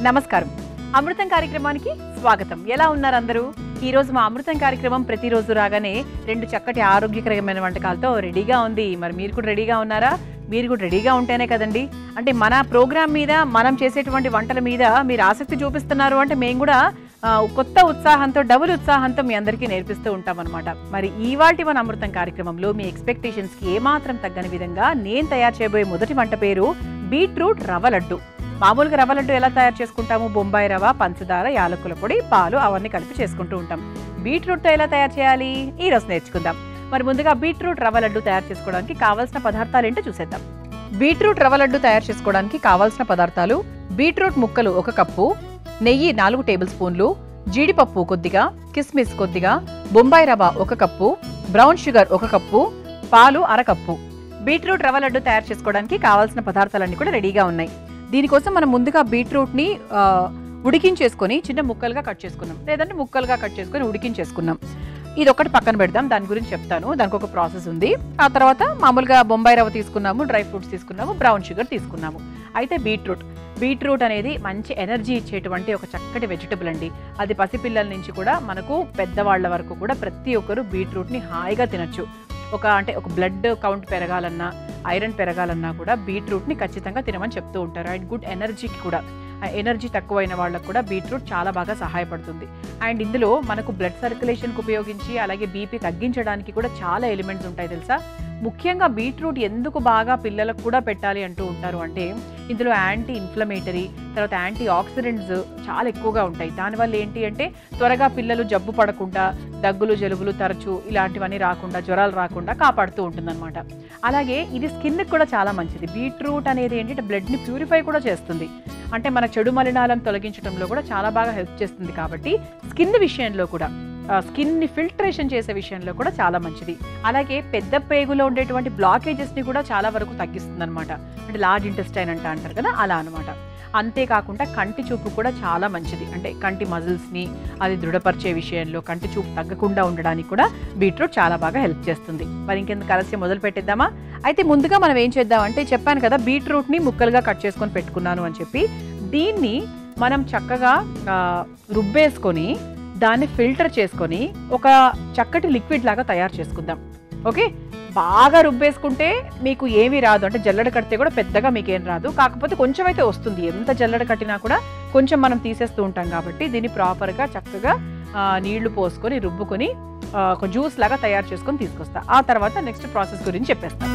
నమస్కారం అమృతం కార్యక్రమానికి స్వాగతం ఎలా ఉన్నారు అందరూ ఈ రోజు మా అమృతం కార్యక్రమం ప్రతిరోజు రాగానే రెండు చక్కటి ఆరోగ్యకరమైన వంటకాలతో రెడీగా ఉంది మరి మీరు కూడా రెడీగా ఉన్నారా మీరు కూడా రెడీగా ఉంటేనే కదండి అంటే మన ప్రోగ్రామ్ మీద మనం చేసేటువంటి వంటల మీద మీరు ఆసక్తి చూపిస్తున్నారు అంటే మేము కూడా ఆ, కొత్త ఉత్సాహంతో డబుల్ ఉత్సాహంతో మీ అందరికీ నేర్పిస్తూ ఉంటాం అనమాట మరి ఈవాటి మన అమృతం కార్యక్రమంలో మీ ఎక్స్పెక్టేషన్స్కి ఏమాత్రం తగ్గని విధంగా నేను తయారు చేయబోయే మొదటి వంట పేరు బీట్రూట్ రవ్వ లడ్డు మామూలుగా రవ్వ లడ్డు ఎలా తయారు చేసుకుంటాము బొంబాయి రవ్వ పంచదార యాలకుల పొడి పాలు అవన్నీ కలిపి చేసుకుంటూ ఉంటాం బీట్రూట్తో ఎలా తయారు చేయాలి ఈ రోజు నేర్చుకుందాం మరి ముందుగా బీట్రూట్ రవ్వ లడ్డు తయారు చేసుకోవడానికి కావాల్సిన పదార్థాలు ఏంటో చూసేద్దాం బీట్రూట్ రవ్వ లడ్డు తయారు చేసుకోవడానికి కావాల్సిన పదార్థాలు బీట్రూట్ ముక్కలు ఒక కప్పు నెయ్యి నాలుగు టేబుల్ స్పూన్లు జీడిపప్పు కొద్దిగా కిస్మిస్ కొద్దిగా బొంబాయి రవ్వ ఒక కప్పు బ్రౌన్ షుగర్ ఒక కప్పు పాలు అర కప్పు బీట్రూట్ రవ్వ లడ్డు తయారు చేసుకోవడానికి కావాల్సిన పదార్థాలన్నీ కూడా రెడీగా ఉన్నాయి దీనికోసం మనం ముందుగా బీట్రూట్ని ఆ, ఉడికించేసుకొని చిన్న ముక్కలుగా కట్ చేసుకున్నాం లేదంటే ముక్కలుగా కట్ చేసుకొని ఉడికించేసుకున్నాం ఇది ఒకటి పక్కన పెడదాం దాని గురించి చెప్తాను దానికి ఒక ప్రాసెస్ ఉంది ఆ తర్వాత మామూలుగా బొంబాయి రవ్వ తీసుకున్నాము డ్రై ఫ్రూట్స్ తీసుకున్నాము బ్రౌన్ షుగర్ తీసుకున్నాము అయితే బీట్రూట్ బీట్రూట్ అనేది మంచి ఎనర్జీ ఇచ్చేటువంటి ఒక చక్కటి వెజిటబుల్ అండి అది పసిపిల్లల నుంచి కూడా మనకు పెద్దవాళ్ళ వరకు కూడా ప్రతి ఒక్కరు బీట్రూట్ని హాయిగా తినొచ్చు ఒక అంటే ఒక బ్లడ్ కౌంట్ పెరగాలన్నా ఐరన్ పెరగాలన్నా కూడా బీట్రూట్ని ఖచ్చితంగా తినమని చెప్తూ ఉంటారు అండ్ గుడ్ ఎనర్జీకి కూడా ఆ ఎనర్జీ తక్కువైన వాళ్ళకు కూడా బీట్రూట్ చాలా బాగా సహాయపడుతుంది అండ్ ఇందులో మనకు బ్లడ్ సర్క్యులేషన్కి ఉపయోగించి అలాగే బీపీ తగ్గించడానికి కూడా చాలా ఎలిమెంట్స్ ఉంటాయి తెలుసా ముఖ్యంగా బీట్రూట్ ఎందుకు బాగా పిల్లలకు కూడా పెట్టాలి అంటూ ఉంటారు అంటే ఇందులో యాంటీ ఇన్ఫ్లమేటరీ తర్వాత యాంటీ ఆక్సిడెంట్స్ చాలా ఎక్కువగా ఉంటాయి దానివల్ల ఏంటి అంటే త్వరగా పిల్లలు జబ్బు పడకుండా దగ్గులు జలుబులు తరచు ఇలాంటివన్నీ రాకుండా జ్వరాలు రాకుండా కాపాడుతూ ఉంటుందన్నమాట అలాగే ఇది స్కిన్కి కూడా చాలా మంచిది బీట్రూట్ అనేది ఏంటంటే బ్లడ్ని ప్యూరిఫై కూడా చేస్తుంది అంటే మన చెడు మలినాలను తొలగించడంలో కూడా చాలా బాగా హెల్ప్ చేస్తుంది కాబట్టి స్కిన్ విషయంలో కూడా స్కిన్ని ఫిల్టరేషన్ చేసే విషయంలో కూడా చాలా మంచిది అలాగే పెద్ద పేగులో ఉండేటువంటి బ్లాకేజెస్ని కూడా చాలా వరకు తగ్గిస్తుంది అనమాట అంటే లార్జ్ ఇంటెస్టైన్ అంట అంటారు కదా అలా అనమాట అంతేకాకుండా కంటి చూపు కూడా చాలా మంచిది అంటే కంటి మజిల్స్ని అది దృఢపరిచే విషయంలో కంటి చూపు తగ్గకుండా ఉండడానికి కూడా బీట్రూట్ చాలా బాగా హెల్ప్ చేస్తుంది మరి ఇంకెందుకు ఆలస్యం మొదలు పెట్టేద్దామా అయితే ముందుగా మనం ఏం చేద్దాం అంటే చెప్పాను కదా బీట్రూట్ని ముక్కలుగా కట్ చేసుకొని పెట్టుకున్నాను అని చెప్పి దీన్ని మనం చక్కగా ఆ, రుబ్బేసుకొని దాన్ని ఫిల్టర్ చేసుకొని ఒక చక్కటి లిక్విడ్ లాగా తయారు చేసుకుందాం ఓకే బాగా రుబ్బేసుకుంటే మీకు ఏమీ రాదు అంటే జల్లెడ కడితే కూడా పెద్దగా మీకు ఏం రాదు కాకపోతే కొంచెం అయితే వస్తుంది ఎంత జల్లెడ కట్టినా కూడా కొంచెం మనం తీసేస్తూ ఉంటాం కాబట్టి దీన్ని ప్రాపర్గా చక్కగా ఆ, నీళ్లు పోసుకొని రుబ్బుకొని ఆ, ఒక జ్యూస్ లాగా తయారు చేసుకొని తీసుకొస్తా ఆ తర్వాత నెక్స్ట్ ప్రాసెస్ గురించి చెప్పేస్తాను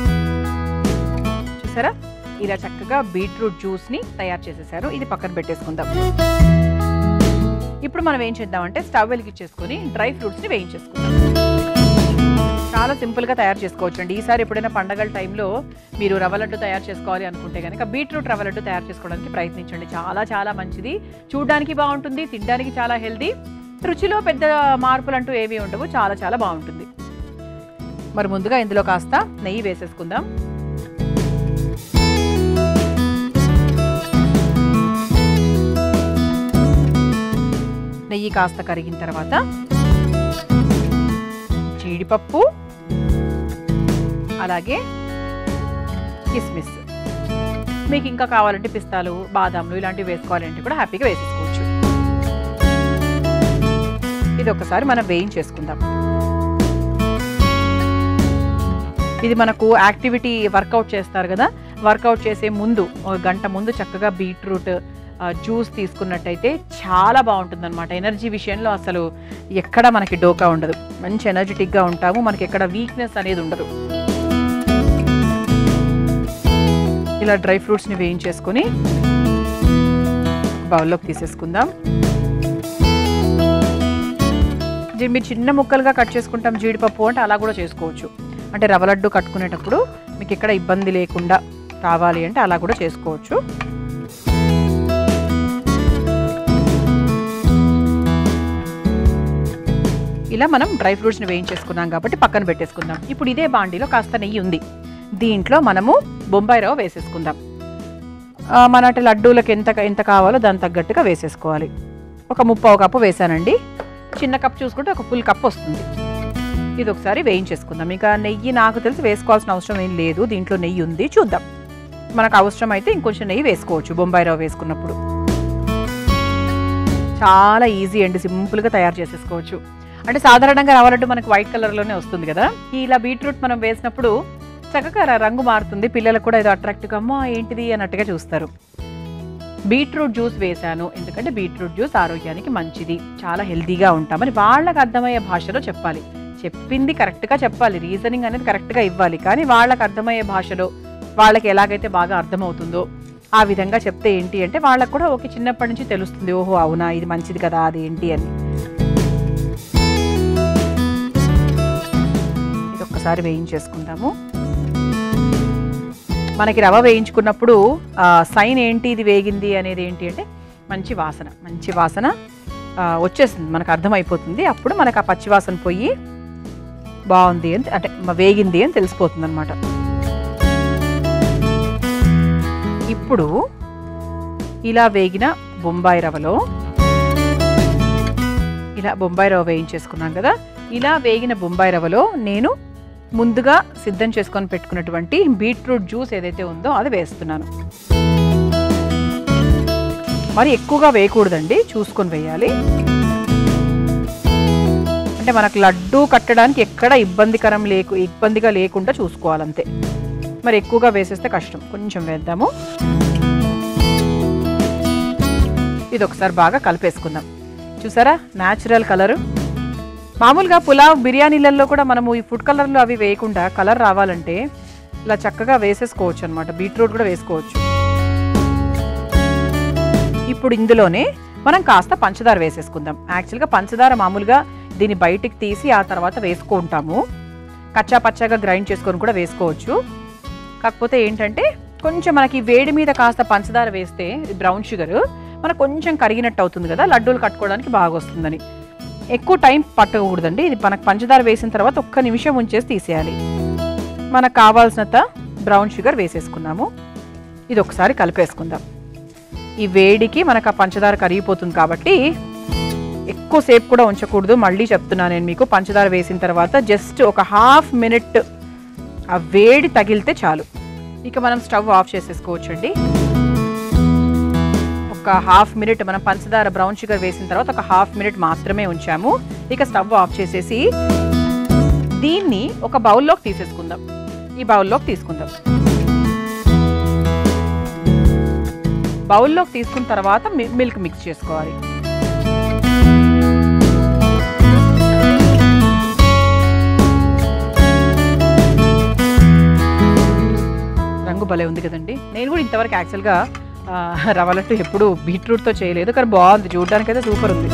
చూసారా ఇలా చక్కగా బీట్రూట్ జ్యూస్ని తయారు చేసేసారు ఇది పక్కన పెట్టేసుకుందాం ఇప్పుడు మనం ఏం చేద్దామంటే స్టవ్ వెలిగించేసుకొని డ్రై ఫ్రూట్స్ని వేయించేసుకుందాం చాలా సింపుల్గా తయారు చేసుకోవచ్చు అండి ఈసారి ఎప్పుడైనా పండగల టైంలో మీరు రవ్వ లడ్డు తయారు చేసుకోవాలి అనుకుంటే కనుక బీట్రూట్ రవ్వ లడ్డు తయారు చేసుకోవడానికి ప్రయత్నించండి చాలా చాలా మంచిది చూడడానికి బాగుంటుంది తినడానికి చాలా హెల్దీ రుచిలో పెద్ద మార్పులు అంటూ ఏమీ ఉండవు చాలా చాలా బాగుంటుంది మరి ముందుగా ఇందులో కాస్త నెయ్యి వేసేసుకుందాం నెయ్యి కాస్త కరిగిన తర్వాత జీడిపప్పు అలాగే కిస్మిస్ మీకు ఇంకా కావాలంటే పిస్తాలు బాదాంలు ఇలాంటివి వేసుకోవాలంటే కూడా హ్యాపీగా వేసేసుకోవచ్చు ఇది ఒకసారి మనం వేయించేసుకుందాం ఇది మనకు యాక్టివిటీ వర్కౌట్ చేస్తారు కదా వర్కౌట్ చేసే ముందు ఒక గంట ముందు చక్కగా బీట్రూట్ ఆ, జ్యూస్ తీసుకున్నట్టయితే చాలా బాగుంటుంది అనమాట ఎనర్జీ విషయంలో అసలు ఎక్కడ మనకి డోకా ఉండదు మంచి ఎనర్జెటిక్గా ఉంటాము మనకి ఎక్కడ వీక్నెస్ అనేది ఉండదు ఇలా డ్రై ఫ్రూట్స్ని వేయించేసుకొని బౌల్లోకి తీసేసుకుందాం జీ- మీరు చిన్న ముక్కలుగా కట్ చేసుకుంటాం జీడిపప్పు అంటే అలా కూడా చేసుకోవచ్చు అంటే రవ్వ లడ్డు కట్టుకునేటప్పుడు మీకు ఎక్కడ ఇబ్బంది లేకుండా కావాలి అంటే అలా కూడా చేసుకోవచ్చు ఇలా మనం డ్రై ఫ్రూట్స్ని వేయించేసుకున్నాం కాబట్టి పక్కన పెట్టేసుకుందాం ఇప్పుడు ఇదే బాండీలో కాస్త నెయ్యి ఉంది దీంట్లో మనము బొంబాయి రవ్వ వేసేసుకుందాం ఆ, మన అంటే లడ్డూలకు ఎంత ఎంత కావాలో దాని తగ్గట్టుగా వేసేసుకోవాలి ఒక ముప్పావు కప్పు వేసానండి చిన్న కప్ చూసుకుంటే ఒక ఫుల్ కప్ వస్తుంది ఇది ఒకసారి వేయించేసుకుందాం ఇంకా నెయ్యి నాకు తెలిసి వేసుకోవాల్సిన అవసరం ఏం లేదు దీంట్లో నెయ్యి ఉంది చూద్దాం మనకు అవసరం అయితే ఇంకొంచెం నెయ్యి వేసుకోవచ్చు బొంబాయి రవ్వ వేసుకున్నప్పుడు చాలా ఈజీ అండి సింపుల్గా తయారు చేసేసుకోవచ్చు అంటే సాధారణంగా రవ్వ లడ్డు మనకు వైట్ కలర్లోనే వస్తుంది కదా ఇలా బీట్రూట్ మనం వేసినప్పుడు చక్కగా ర- రంగు మారుతుంది పిల్లలకు కూడా ఏదో అట్రాక్టివ్గా అమ్మా ఏంటిది అన్నట్టుగా చూస్తారు బీట్రూట్ జ్యూస్ వేశాను ఎందుకంటే బీట్రూట్ జ్యూస్ ఆరోగ్యానికి మంచిది చాలా హెల్తీగా ఉంటామని వాళ్ళకి అర్థమయ్యే భాషలో చెప్పాలి చెప్పింది కరెక్ట్గా చెప్పాలి రీజనింగ్ అనేది కరెక్ట్గా ఇవ్వాలి కానీ వాళ్ళకి అర్థమయ్యే భాషలో వాళ్ళకి ఎలాగైతే బాగా అర్థమవుతుందో ఆ విధంగా చెప్తే ఏంటి అంటే వాళ్ళకు కూడా ఓకే చిన్నప్పటి నుంచి తెలుస్తుంది ఓహో అవునా ఇది మంచిది కదా అది ఏంటి అని ఇది ఒక్కసారి వేయించేసుకుందాము మనకి రవ వేయించుకున్నప్పుడు ఆ, సైన్ ఏంటి ఇది వేగింది అనేది ఏంటి అంటే మంచి వాసన మంచి వాసన ఆ, వచ్చేస్తుంది మనకు అర్థమైపోతుంది అప్పుడు మనకు ఆ పచ్చి వాసన పోయి బాగుంది అని అంటే మ- వేగింది అని తెలిసిపోతుంది అనమాట ఇప్పుడు ఇలా వేగిన బొంబాయి రవలో ఇలా బొంబాయి రవ్వ వేయించేసుకున్నాం కదా ఇలా వేగిన బొంబాయి రవ్వలో నేను ముందుగా సిద్ధం చేసుకొని పెట్టుకున్నటువంటి బీట్రూట్ జ్యూస్ ఏదైతే ఉందో అది వేస్తున్నాను మరి ఎక్కువగా వేయకూడదండి చూసుకొని వేయాలి అంటే మనకు లడ్డు కట్టడానికి ఎక్కడ ఇబ్బందికరం లేకు ఇబ్బందిగా లేకుండా చూసుకోవాలంతే మరి ఎక్కువగా వేసేస్తే కష్టం కొంచెం వేద్దాము ఇది ఒకసారి బాగా కలిపేసుకుందాం చూసారా న్యాచురల్ కలరు మామూలుగా పులావ్ బిర్యానీలలో కూడా మనము ఈ ఫుడ్ కలర్లు అవి వేయకుండా కలర్ రావాలంటే ఇలా చక్కగా వేసేసుకోవచ్చు అనమాట బీట్రూట్ కూడా వేసుకోవచ్చు ఇప్పుడు ఇందులోనే మనం కాస్త పంచదార వేసేసుకుందాం యాక్చువల్గా పంచదార మామూలుగా దీన్ని బయటికి తీసి ఆ తర్వాత వేసుకుంటాము కచ్చా పచ్చాగా గ్రైండ్ చేసుకొని కూడా వేసుకోవచ్చు కాకపోతే ఏంటంటే కొంచెం మనకి వేడి మీద కాస్త పంచదార వేస్తే బ్రౌన్ షుగర్ మనకు కొంచెం కరిగినట్టు అవుతుంది కదా లడ్డూలు కట్టుకోవడానికి బాగా వస్తుందని ఎక్కువ టైం పట్టకూడదండి ఇది మనకు పంచదార వేసిన తర్వాత ఒక్క నిమిషం ఉంచేసి తీసేయాలి మనకు కావాల్సినంత బ్రౌన్ షుగర్ వేసేసుకున్నాము ఇది ఒకసారి కలిపేసుకుందాం ఈ వేడికి మనకు ఆ పంచదార కరిగిపోతుంది కాబట్టి ఎక్కువసేపు కూడా ఉంచకూడదు మళ్ళీ చెప్తున్నాను నేను మీకు పంచదార వేసిన తర్వాత జస్ట్ ఒక హాఫ్ మినిట్ ఆ వేడి తగిలితే చాలు ఇక మనం స్టవ్ ఆఫ్ చేసేసుకోవచ్చండి ఒక హాఫ్ మినిట్ మనం పంచదార బ్రౌన్ షుగర్ వేసిన తర్వాత ఒక హాఫ్ మినిట్ మాత్రమే ఉంచాము ఇక స్టవ్ ఆఫ్ చేసేసి దీన్ని ఒక బౌల్లోకి తీసేసుకుందాం ఈ బౌల్లోకి తీసుకుందాం బౌల్లోకి తీసుకున్న తర్వాత మి- మిల్క్ మిక్స్ చేసుకోవాలి రంగు భలే ఉంది కదండి నేను కూడా ఇంతవరకు యాక్చువల్గా ఆ, రవ్వ లడ్డు ఎప్పుడు బీట్రూట్తో చేయలేదు కానీ బాగుంది చూడడానికి అయితే సూపర్ ఉంది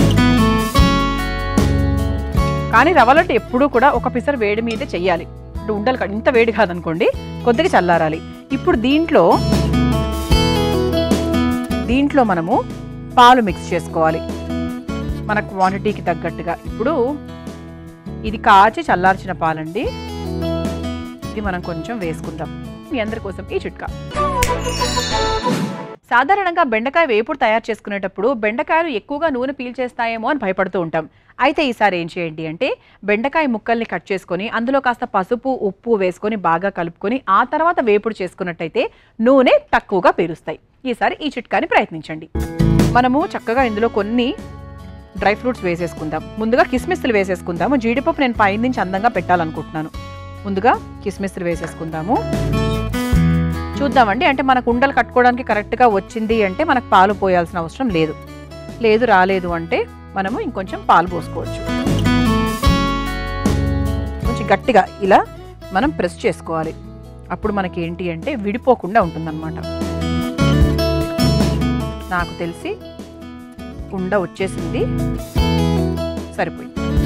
కానీ రవ్వ లడ్డు ఎప్పుడూ కూడా ఒక పిసర్ వేడి మీదే చెయ్యాలి అంటే ఉండలు కా- ఇంత వేడి కాదనుకోండి కొద్దిగా చల్లారాలి ఇప్పుడు దీంట్లో దీంట్లో మనము పాలు మిక్స్ చేసుకోవాలి మన క్వాంటిటీకి తగ్గట్టుగా ఇప్పుడు ఇది కాచి చల్లార్చిన పాలండి ఇది మనం కొంచెం వేసుకుందాం మీ అందరి కోసం ఈ చిట్కా సాధారణంగా బెండకాయ వేపుడు తయారు చేసుకునేటప్పుడు బెండకాయలు ఎక్కువగా నూనె పీల్చేస్తాయేమో అని భయపడుతూ ఉంటాం అయితే ఈసారి ఏం చేయండి అంటే బెండకాయ ముక్కల్ని కట్ చేసుకొని అందులో కాస్త పసుపు ఉప్పు వేసుకొని బాగా కలుపుకొని ఆ తర్వాత వేపుడు చేసుకున్నట్టయితే నూనె తక్కువగా పీలుస్తాయి ఈసారి ఈ చిట్కాని ప్రయత్నించండి మనము చక్కగా ఇందులో కొన్ని డ్రై ఫ్రూట్స్ వేసేసుకుందాం ముందుగా కిస్మిస్లు వేసేసుకుందాము జీడిపప్పు నేను పై నుంచి అందంగా పెట్టాలనుకుంటున్నాను ముందుగా కిస్మిస్లు వేసేసుకుందాము చూద్దామండి అంటే మనకు ఉండలు కట్టుకోవడానికి కరెక్ట్గా వచ్చింది అంటే మనకు పాలు పోయాల్సిన అవసరం లేదు లేదు రాలేదు అంటే మనము ఇంకొంచెం పాలు పోసుకోవచ్చు కొంచెం గట్టిగా ఇలా మనం ప్రెస్ చేసుకోవాలి అప్పుడు మనకి ఏంటి అంటే విడిపోకుండా ఉంటుందన్నమాట నాకు తెలిసి ఉండ వచ్చేసింది సరిపోయింది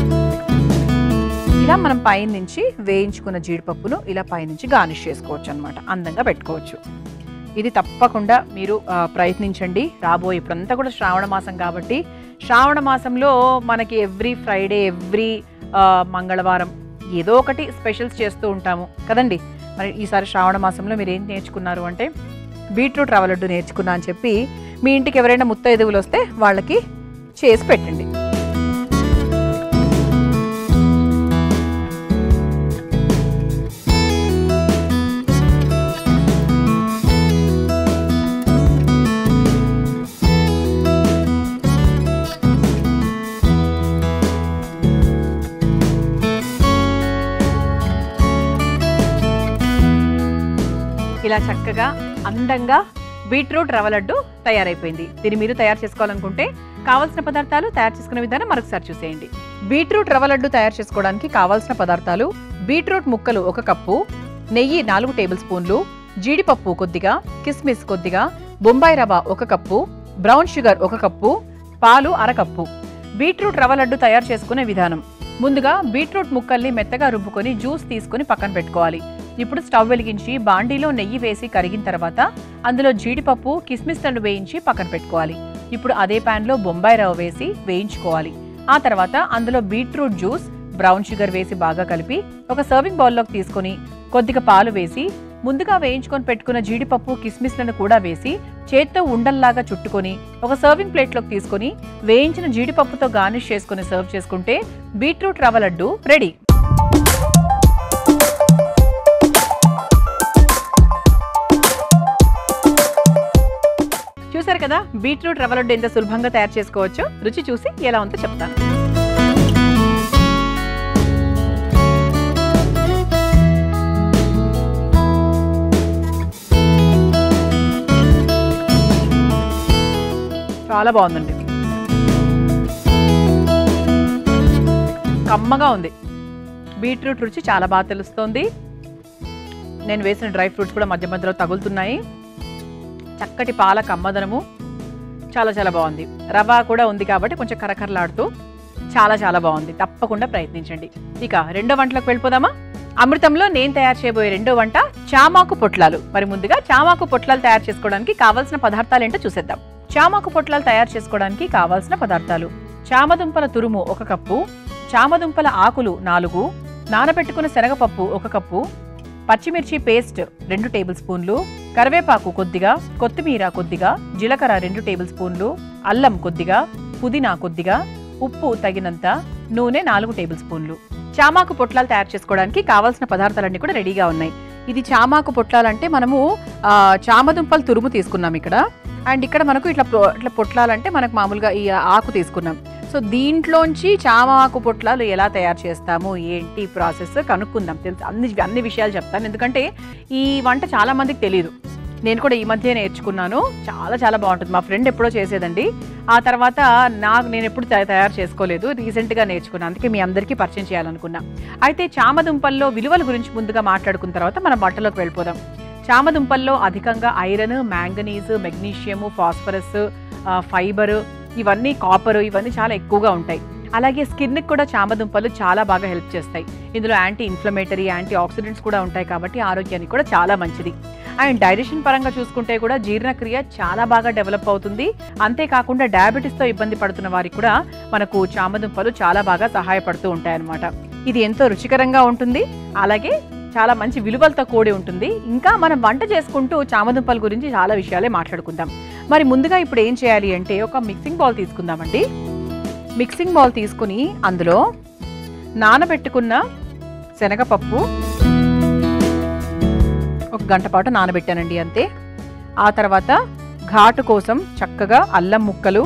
ఇలా మనం పైనుంచి వేయించుకున్న జీడిపప్పును ఇలా పైనుంచి గార్నిష్ చేసుకోవచ్చు అనమాట అందంగా పెట్టుకోవచ్చు ఇది తప్పకుండా మీరు ఆ, ప్రయత్నించండి రాబోయే ఇప్పుడంతా కూడా శ్రావణ మాసం కాబట్టి శ్రావణ మాసంలో మనకి ఎవ్రీ ఫ్రైడే ఎవ్రీ మంగళవారం ఏదో ఒకటి స్పెషల్స్ చేస్తూ ఉంటాము కదండి మరి ఈసారి శ్రావణ మాసంలో మీరు ఏం నేర్చుకున్నారు అంటే బీట్రూట్ రవ్వ లడ్డు నేర్చుకున్నా అని చెప్పి మీ ఇంటికి ఎవరైనా ముత్తైదువులు వస్తే వాళ్ళకి చేసి పెట్టండి ఇలా చక్కగా అందంగా బీట్రూట్ రవ్వ లడ్డు తయారైపోయింది దీన్ని మీరు తయారు చేసుకోవాలనుకుంటే కావాల్సిన పదార్థాలు తయారు చేసుకునే విధానం మరొకసారి చూసేయండి బీట్రూట్ రవ్వ లడ్డు తయారు చేసుకోవడానికి కావాల్సిన పదార్థాలు బీట్రూట్ ముక్కలు ఒక కప్పు నెయ్యి నాలుగు టేబుల్ స్పూన్లు జీడిపప్పు కొద్దిగా కిస్మిస్ కొద్దిగా బొంబాయి రవ్వ ఒక కప్పు బ్రౌన్ షుగర్ ఒక కప్పు పాలు అరకప్పు బీట్రూట్ రవ్వ లడ్డు తయారు చేసుకునే విధానం ముందుగా బీట్రూట్ ముక్కల్ని మెత్తగా రుబ్బుకొని జ్యూస్ తీసుకొని పక్కన పెట్టుకోవాలి ఇప్పుడు స్టవ్ వెలిగించి బాండీలో నెయ్యి వేసి కరిగిన తర్వాత అందులో జీడిపప్పు కిస్మిస్ తండు వేయించి పక్కన పెట్టుకోవాలి ఇప్పుడు అదే ప్యాన్లో బొంబాయి రవ్వ వేసి వేయించుకోవాలి ఆ తర్వాత అందులో బీట్రూట్ జ్యూస్ బ్రౌన్ షుగర్ వేసి బాగా కలిపి ఒక సర్వింగ్ బౌల్లోకి తీసుకొని కొద్దిగా పాలు వేసి ముందుగా వేయించుకొని పెట్టుకున్న జీడిపప్పు కిస్మిస్లను కూడా వేసి చేత్తో ఉండల్లాగా చుట్టుకొని ఒక సర్వింగ్ ప్లేట్లోకి తీసుకొని వేయించిన జీడిపప్పుతో గార్నిష్ చేసుకుని సర్వ్ చేసుకుంటే బీట్రూట్ రవ్వ లడ్డు రెడీ చూసారు కదా బీట్రూట్ రవ్వ లడ్డు ఎంత సులభంగా తయారు చేసుకోవచ్చో రుచి చూసి ఎలా ఉందో చెప్తాను చాలా బాగుందండి కమ్మగా ఉంది బీట్రూట్ రుచి చాలా బాగా తెలుస్తోంది నేను వేసిన డ్రై ఫ్రూట్స్ కూడా మధ్య మధ్యలో తగులుతున్నాయి చక్కటి పాల కమ్మదనము చాలా చాలా బాగుంది రవ్వ కూడా ఉంది కాబట్టి కొంచెం కరకరలాడుతూ చాలా చాలా బాగుంది తప్పకుండా ప్రయత్నించండి ఇక రెండో వంటలకు వెళ్ళిపోదామా అమృతంలో నేను తయారు చేయబోయే రెండో వంట చామాకు పొట్లాలు మరి ముందుగా చామాకు పొట్లాలు తయారు చేసుకోవడానికి కావాల్సిన పదార్థాలు ఏంటో చూసేద్దాం చామాకు పొట్లాలు తయారు చేసుకోవడానికి కావాల్సిన పదార్థాలు చామదుంపల తురుము ఒక కప్పు చామదుంపల ఆకులు నాలుగు నానబెట్టుకున్న శనగపప్పు ఒక కప్పు పచ్చిమిర్చి పేస్ట్ రెండు టేబుల్ స్పూన్లు కరివేపాకు కొద్దిగా కొత్తిమీర కొద్దిగా జీలకర్ర రెండు టేబుల్ స్పూన్లు అల్లం కొద్దిగా పుదీనా కొద్దిగా ఉప్పు తగినంత నూనె నాలుగు టేబుల్ స్పూన్లు చామాకు పొట్లాలు తయారు చేసుకోవడానికి కావాల్సిన పదార్థాలన్నీ కూడా రెడీగా ఉన్నాయి ఇది చామాకు పొట్లాలంటే మనము ఆ, చామదుంపల తురుము తీసుకున్నాం ఇక్కడ అండ్ ఇక్కడ మనకు ఇట్లా పొ- ఇట్లా పొట్లాలంటే మనకు మామూలుగా ఈ ఆకు తీసుకున్నాం సో దీంట్లోంచి చామాకు పొట్లాలు ఎలా తయారు చేస్తాము ఏంటి ప్రాసెస్ కనుక్కుందాం తెలుసు అన్ని అన్ని విషయాలు చెప్తాను ఎందుకంటే ఈ వంట చాలా మందికి తెలియదు నేను కూడా ఈ మధ్య నేర్చుకున్నాను చాలా చాలా బాగుంటుంది మా ఫ్రెండ్ ఎప్పుడో చేసేదండి ఆ తర్వాత నాకు నేను ఎప్పుడు తయ- తయారు చేసుకోలేదు రీసెంట్గా నేర్చుకున్నాను అందుకే మీ అందరికీ పరిచయం చేయాలనుకున్నా అయితే చామదుంపల్లో విలువల గురించి ముందుగా మాట్లాడుకున్న తర్వాత మనం వంటలోకి వెళ్ళిపోదాం చామదుంపల్లో అధికంగా iron manganese magnesium phosphorus fibre ఇవన్నీ కాపర్ ఇవన్నీ చాలా ఎక్కువగా ఉంటాయి అలాగే స్కిన్కి కూడా చామదుంపలు చాలా బాగా హెల్ప్ చేస్తాయి ఇందులో యాంటీ ఇన్ఫ్లమేటరీ యాంటీ ఆక్సిడెంట్స్ కూడా ఉంటాయి కాబట్టి ఆరోగ్యానికి కూడా చాలా మంచిది అండ్ డైజెషన్ పరంగా చూసుకుంటే కూడా జీర్ణక్రియ చాలా బాగా డెవలప్ అవుతుంది అంతేకాకుండా డయాబెటీస్తో ఇబ్బంది పడుతున్న వారికి కూడా మనకు చామదుంపలు చాలా బాగా సహాయపడుతూ ఉంటాయి అన్నమాట ఇది ఎంతో రుచికరంగా ఉంటుంది అలాగే చాలా మంచి విలువలతో కూడి ఉంటుంది ఇంకా మనం వంట చేసుకుంటూ చామదుంపల గురించి చాలా విషయాలే మాట్లాడుకుందాం మరి ముందుగా ఇప్పుడు ఏం చేయాలి అంటే ఒక మిక్సింగ్ బౌల్ తీసుకుందామండి మిక్సింగ్ బౌల్ తీసుకుని అందులో నానబెట్టుకున్న శనగపప్పు ఒక గంట పాటు నానబెట్టానండి అంతే ఆ తర్వాత ఘాటు కోసం చక్కగా అల్లం ముక్కలు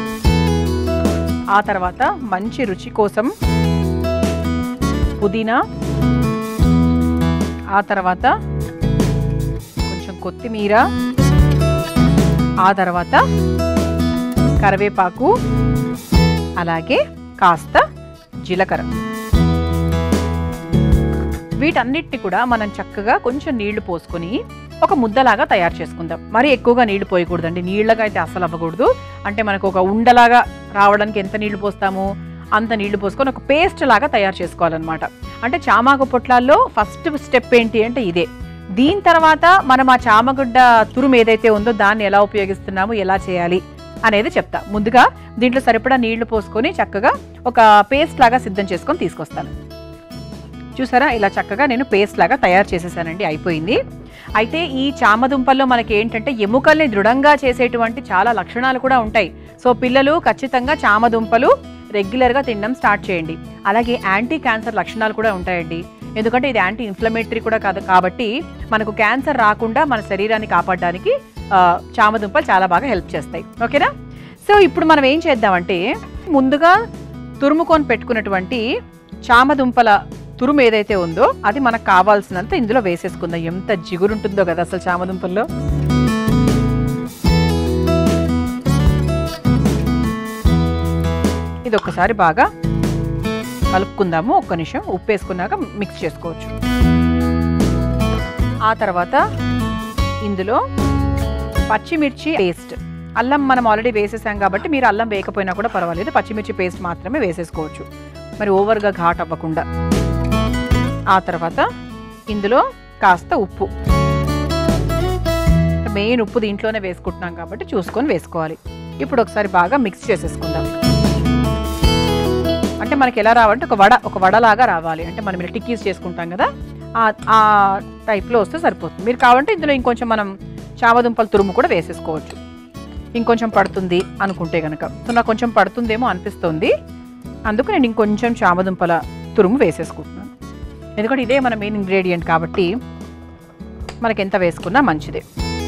ఆ తర్వాత మంచి రుచి కోసం పుదీనా ఆ తర్వాత కొంచెం కొత్తిమీర ఆ తర్వాత కరివేపాకు అలాగే కాస్త జీలకర్ర వీటన్నిటిని కూడా మనం చక్కగా కొంచెం నీళ్లు పోసుకొని ఒక ముద్దలాగా తయారు చేసుకుందాం మరి ఎక్కువగా నీళ్లు పోయకూడదండి నీళ్ళగా అయితే అస్సలు అవ్వకూడదు అంటే మనకు ఒక ఉండలాగా రావడానికి ఎంత నీళ్లు పోస్తాము అంత నీళ్లు పోసుకొని ఒక పేస్ట్ లాగా తయారు చేసుకోవాలన్నమాట అంటే చామాకు పొట్లాల్లో ఫస్ట్ స్టెప్ ఏంటి అంటే ఇదే దీని తర్వాత మనం ఆ చామగడ్డ తురుము ఏదైతే ఉందో దాన్ని ఎలా ఉపయోగిస్తున్నాము ఎలా చేయాలి అనేది చెప్తా ముందుగా దీంట్లో సరిపడా నీళ్లు పోసుకొని చక్కగా ఒక పేస్ట్ లాగా సిద్ధం చేసుకొని తీసుకొస్తాను చూసారా ఇలా చక్కగా నేను పేస్ట్ లాగా తయారు చేసేసానండి అయిపోయింది అయితే ఈ చామదుంపల్లో మనకి ఏంటంటే ఎముకల్ని దృఢంగా చేసేటువంటి చాలా లక్షణాలు కూడా ఉంటాయి సో పిల్లలు ఖచ్చితంగా చామదుంపలు రెగ్యులర్గా తినడం స్టార్ట్ చేయండి అలాగే యాంటీ క్యాన్సర్ లక్షణాలు కూడా ఉంటాయండి ఎందుకంటే ఇది యాంటీ ఇన్ఫ్లమేటరీ కూడా కాదు కాబట్టి మనకు క్యాన్సర్ రాకుండా మన శరీరాన్ని కాపాడడానికి ఆ, చామదుంపలు చాలా బాగా హెల్ప్ చేస్తాయి ఓకేనా సో ఇప్పుడు మనం ఏం చేద్దామంటే ముందుగా తురుముకొని పెట్టుకున్నటువంటి చామదుంపల తురుము ఏదైతే ఉందో అది మనకు కావాల్సినంత ఇందులో వేసేసుకుందాం ఎంత జిగురు ఉంటుందో కదా అసలు చామదుంపల్లో ఇది ఒక్కసారి బాగా కలుపుకుందాము ఒక్క నిమిషం ఉప్పు వేసుకున్నాక మిక్స్ చేసుకోవచ్చు ఆ తర్వాత ఇందులో పచ్చిమిర్చి పేస్ట్ అల్లం మనం ఆల్రెడీ వేసేసాం కాబట్టి మీరు అల్లం వేయకపోయినా కూడా పర్వాలేదు పచ్చిమిర్చి పేస్ట్ మాత్రమే వేసేసుకోవచ్చు మరి ఓవర్గా ఘాట్ అవ్వకుండా ఆ తర్వాత ఇందులో కాస్త ఉప్పు మెయిన్ ఉప్పు దీంట్లోనే వేసుకుంటున్నాం కాబట్టి చూసుకొని వేసుకోవాలి ఇప్పుడు ఒకసారి బాగా మిక్స్ చేసేసుకుందాం అంటే మనకి ఎలా రావాలంటే ఒక వడ ఒక వడలాగా రావాలి అంటే మనం ఇలా టిక్కీస్ చేసుకుంటాం కదా ఆ- ఆ టైప్లో వస్తే సరిపోతుంది మీరు కావాలంటే ఇందులో ఇంకొంచెం మనం చామదుంపల తురుము కూడా వేసేసుకోవచ్చు ఇంకొంచెం పడుతుంది అనుకుంటే కనుక సో నాకు కొంచెం పడుతుందేమో అనిపిస్తుంది అందుకు నేను ఇంకొంచెం చామదుంపల తురుము వేసేసుకుంటున్నాను ఎందుకంటే ఇదే మన మెయిన్ ఇంగ్రీడియంట్ కాబట్టి మనకి ఎంత వేసుకున్నా మంచిదే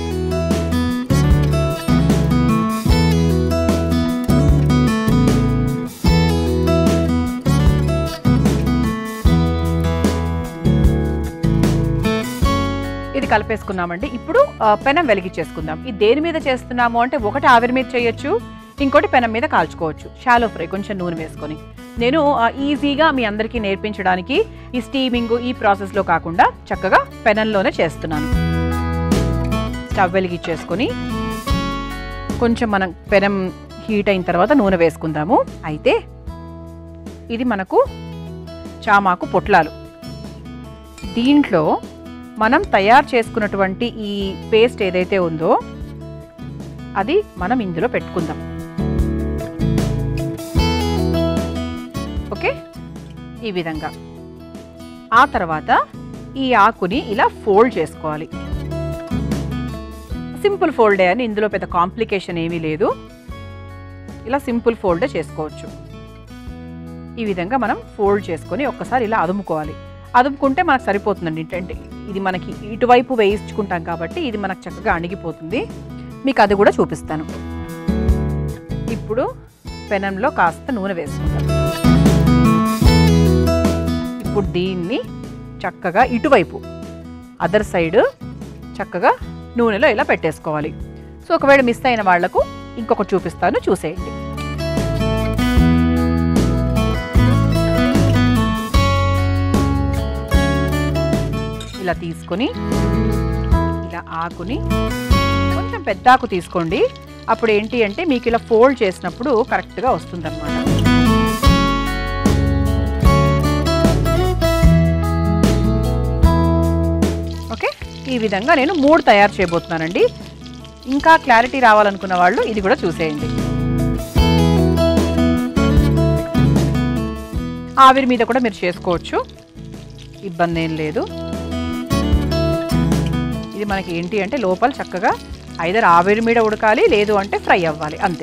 ఇది కలిపేసుకున్నామండి ఇప్పుడు ఆ, పెనం వెలిగించేసుకుందాం ఇది దేని మీద చేస్తున్నాము అంటే ఒకటి ఆవిరి మీద చేయొచ్చు ఇంకోటి పెనం మీద కాల్చుకోవచ్చు షాలో ఫ్రై కొంచెం నూనె వేసుకొని నేను ఆ, ఈజీగా మీ అందరికీ నేర్పించడానికి ఈ స్టీమింగ్ ఈ ప్రాసెస్లో కాకుండా చక్కగా పెనంలోనే చేస్తున్నాను స్టవ్ వెలిగించేసుకొని కొంచెం మనం పెనం హీట్ అయిన తర్వాత నూనె వేసుకుందాము అయితే ఇది మనకు చామాకు పొట్లాలు దీంట్లో మనం తయారు చేసుకున్నటువంటి ఈ పేస్ట్ ఏదైతే ఉందో అది మనం ఇందులో పెట్టుకుందాం ఓకే ఈ విధంగా ఆ తర్వాత ఈ ఆకుని ఇలా ఫోల్డ్ చేసుకోవాలి సింపుల్ ఫోల్డే అని ఇందులో పెద్ద కాంప్లికేషన్ ఏమీ లేదు ఇలా సింపుల్ ఫోల్డే చేసుకోవచ్చు ఈ విధంగా మనం ఫోల్డ్ చేసుకొని ఒక్కసారి ఇలా అదుముకోవాలి అదుముకుంటే మనకు సరిపోతుందండి ఏంటంటే ఇది మనకి ఇటువైపు వేయించుకుంటాం కాబట్టి ఇది మనకు చక్కగా అణిగిపోతుంది మీకు అది కూడా చూపిస్తాను ఇప్పుడు పెనంలో కాస్త నూనె వేసుకుంటాం ఇప్పుడు దీన్ని చక్కగా ఇటువైపు అదర్ సైడ్ చక్కగా నూనెలో ఇలా పెట్టేసుకోవాలి సో ఒకవేళ మిస్ అయిన వాళ్లకు ఇంకొకటి చూపిస్తాను చూసేయండి ఇలా తీసుకొని ఇలా ఆకుని కొంచెం పెద్ద ఆకు తీసుకోండి అప్పుడు ఏంటి అంటే మీకు ఇలా ఫోల్డ్ చేసినప్పుడు కరెక్ట్గా వస్తుందన్నమాట ఓకే ఈ విధంగా నేను మూడు తయారు చేయబోతున్నానండి ఇంకా క్లారిటీ రావాలనుకున్న వాళ్ళు ఇది కూడా చూసేయండి ఆవిరి మీద కూడా మీరు చేసుకోవచ్చు ఇబ్బంది ఏం లేదు ఇది మనకి ఏంటి అంటే లోపల చక్కగా ఐదర్ ఆవిరి మీద ఉడకాలి లేదు అంటే ఫ్రై అవ్వాలి అంతే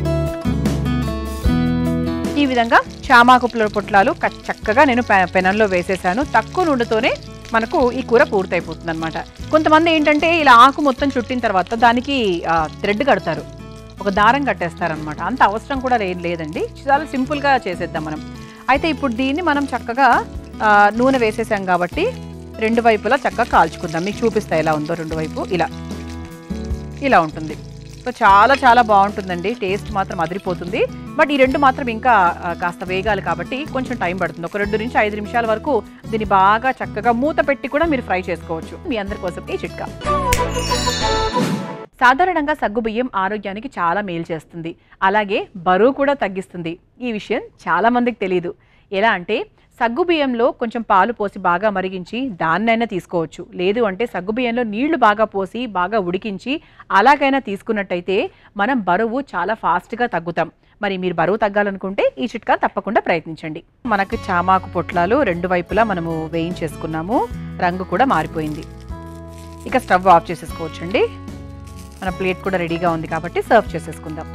ఈ విధంగా చామాకు పుల్ల పొట్లాలు క- చక్కగా నేను పె- పెనంలో వేసేసాను తక్కువ నూనెతోనే మనకు ఈ కూర పూర్తయిపోతుంది అనమాట కొంతమంది ఏంటంటే ఇలా ఆకు మొత్తం చుట్టిన తర్వాత దానికి థ్రెడ్ కడతారు ఒక దారం కట్టేస్తారనమాట అంత అవసరం కూడా ఏం లేదండి చాలా సింపుల్గా చేసేద్దాం మనం అయితే ఇప్పుడు దీన్ని మనం చక్కగా ఆ, నూనె వేసేసాం కాబట్టి రెండు వైపులా చక్కగా కాల్చుకుందాం మీకు చూపిస్తా ఎలా ఉందో రెండు వైపు ఇలా ఇలా ఉంటుంది సో చాలా చాలా బాగుంటుందండి టేస్ట్ మాత్రం అదిరిపోతుంది బట్ ఈ రెండు మాత్రం ఇంకా ఆ, కాస్త వేగాలి కాబట్టి కొంచెం టైం పడుతుంది ఒక రెండు నుంచి ఐదు నిమిషాల వరకు దీన్ని బాగా చక్కగా మూత పెట్టి కూడా మీరు ఫ్రై చేసుకోవచ్చు మీ అందరి కోసం ఈ చిట్కా సాధారణంగా సగ్గుబియ్యం ఆరోగ్యానికి చాలా మేలు చేస్తుంది అలాగే బరువు కూడా తగ్గిస్తుంది ఈ విషయం చాలా మందికి తెలియదు ఎలా అంటే సగ్గుబియ్యంలో కొంచెం పాలు పోసి బాగా మరిగించి దాన్నైనా తీసుకోవచ్చు లేదు అంటే సగ్గుబియ్యంలో నీళ్లు బాగా పోసి బాగా ఉడికించి అలాగైనా తీసుకున్నట్టయితే మనం బరువు చాలా ఫాస్ట్గా తగ్గుతాం మరి మీరు బరువు తగ్గాలనుకుంటే ఈ చిట్కా తప్పకుండా ప్రయత్నించండి మనకు చామాకు పొట్లాలు రెండు వైపులా మనము వేయించేసుకున్నాము రంగు కూడా మారిపోయింది ఇక స్టవ్ ఆఫ్ చేసేసుకోవచ్చండి మన ప్లేట్ కూడా రెడీగా ఉంది కాబట్టి సర్వ్ చేసేసుకుందాం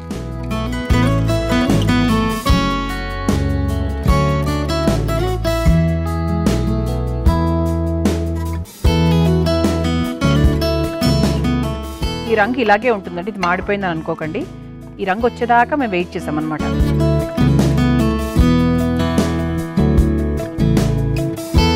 ఈ రంగు ఇలాగే ఉంటుందండి ఇది మాడిపోయిందని అనుకోకండి ఈ రంగు వచ్చేదాకా మేము వెయిట్ చేసామన్నమాట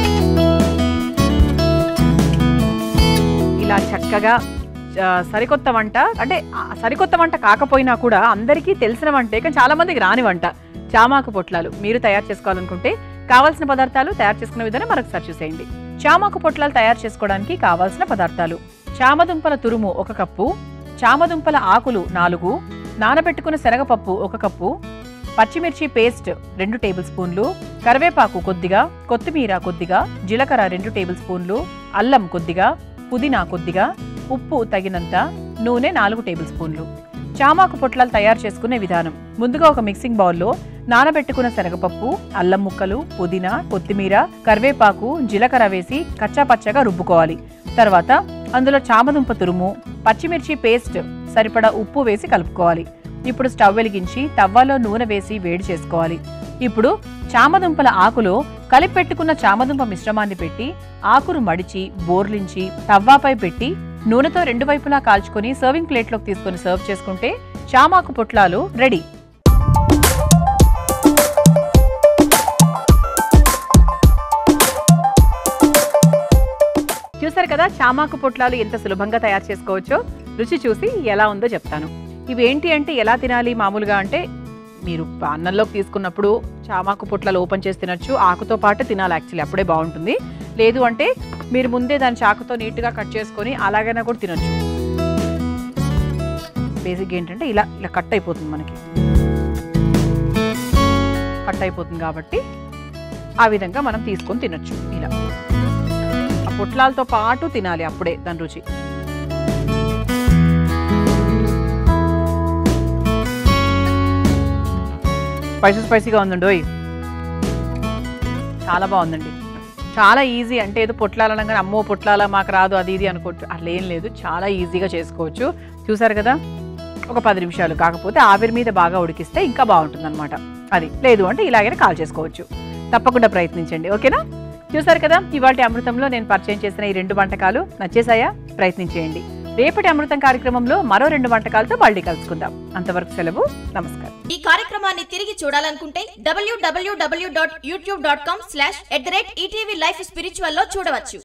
చక్కగా ఆ, సరికొత్త వంట అంటే ఆ, సరికొత్త వంట కాకపోయినా కూడా అందరికీ తెలిసిన వంటే కానీ చాలా మందికి రాని వంట చామాకు పొట్లాలు మీరు తయారు చేసుకోవాలనుకుంటే కావాల్సిన పదార్థాలు తయారు చేసుకునే విధానం మరొకసారి చూసేయండి చామాకు పొట్లాలు తయారు చేసుకోవడానికి కావాల్సిన పదార్థాలు చామదుంపల తురుము ఒక కప్పు చామదుంపల ఆకులు నాలుగు నానబెట్టుకున్న శనగపప్పు ఒక కప్పు పచ్చిమిర్చి పేస్ట్ రెండు టేబుల్ స్పూన్లు కరివేపాకు కొద్దిగా కొత్తిమీర కొద్దిగా జీలకర్ర రెండు టేబుల్ స్పూన్లు అల్లం కొద్దిగా పుదీనా కొద్దిగా ఉప్పు తగినంత నూనె నాలుగు టేబుల్ స్పూన్లు చామాకు పొట్లాలు తయారు చేసుకునే విధానం ముందుగా ఒక మిక్సింగ్ బౌల్లో నానబెట్టుకున్న శనగపప్పు అల్లం ముక్కలు పుదీనా కొత్తిమీర కరివేపాకు జీలకర్ర వేసి కచ్చా పచ్చగా రుబ్బుకోవాలి తర్వాత అందులో చామదుంప తురుము పచ్చిమిర్చి పేస్ట్ సరిపడా ఉప్పు వేసి కలుపుకోవాలి ఇప్పుడు స్టవ్ వెలిగించి తవ్వాలో నూనె వేసి వేడి చేసుకోవాలి ఇప్పుడు చామదుంపల ఆకులో కలిపెట్టుకున్న చామదుంప మిశ్రమాన్ని పెట్టి ఆకును మడిచి బోర్లించి తవ్వాపై పెట్టి నూనెతో రెండు వైపులా కాల్చుకొని సర్వింగ్ ప్లేట్లోకి తీసుకొని సర్వ్ చేసుకుంటే చామాకు పొట్లాలు రెడీ చూసారు కదా చామాకు పొట్లాలు ఎంత సులభంగా తయారు చేసుకోవచ్చో రుచి చూసి ఎలా ఉందో చెప్తాను ఇవి ఏంటి అంటే ఎలా తినాలి మామూలుగా అంటే మీరు అన్నంలోకి తీసుకున్నప్పుడు చామాకు పొట్లాలు ఓపెన్ చేసి తినొచ్చు ఆకుతో పాటు తినాలి యాక్చువల్లీ అప్పుడే బాగుంటుంది లేదు అంటే మీరు ముందే దాని చాకుతో నీట్గా కట్ చేసుకొని అలాగైనా కూడా తినొచ్చు బేసిక్ ఏంటంటే ఇలా ఇలా కట్ అయిపోతుంది మనకి కట్ అయిపోతుంది కాబట్టి ఆ విధంగా మనం తీసుకొని తినొచ్చు ఇలా ఆ పొట్లాలతో పాటు తినాలి అప్పుడే దాని రుచి స్పైసీ స్పైసీగా ఉందండి ఓయ్ చాలా బాగుందండి చాలా ఈజీ అంటే ఏదో పొట్లాలనగానే అమ్మో పొట్లాల మాకు రాదు అది ఇది అనుకోవచ్చు అట్లా ఏం లేదు చాలా ఈజీగా చేసుకోవచ్చు చూసారు కదా ఒక పది నిమిషాలు కాకపోతే ఆవిరి మీద బాగా ఉడికిస్తే ఇంకా బాగుంటుంది అనమాట అది లేదు అంటే ఇలాగైనా కాల్ చేసుకోవచ్చు తప్పకుండా ప్రయత్నించండి ఓకేనా చూసారు కదా ఇవాటి అమృతంలో నేను పరిచయం చేసిన ఈ రెండు వంటకాలు నచ్చేసాయా ప్రయత్నించేయండి రేపటి అమృతం కార్యక్రమంలో మరో రెండు వంటకాలతో మళ్ళీ కలుసుకుందాం అంతవరకు సెలవు నమస్కారం ఈ కార్యక్రమాన్ని తిరిగి చూడాలనుకుంటే డబ్ల్యూడబ్ల్యూడబ్ల్యూ dot YouTube dot com slash at the rate ETV Life Spiritual లో చూడవచ్చు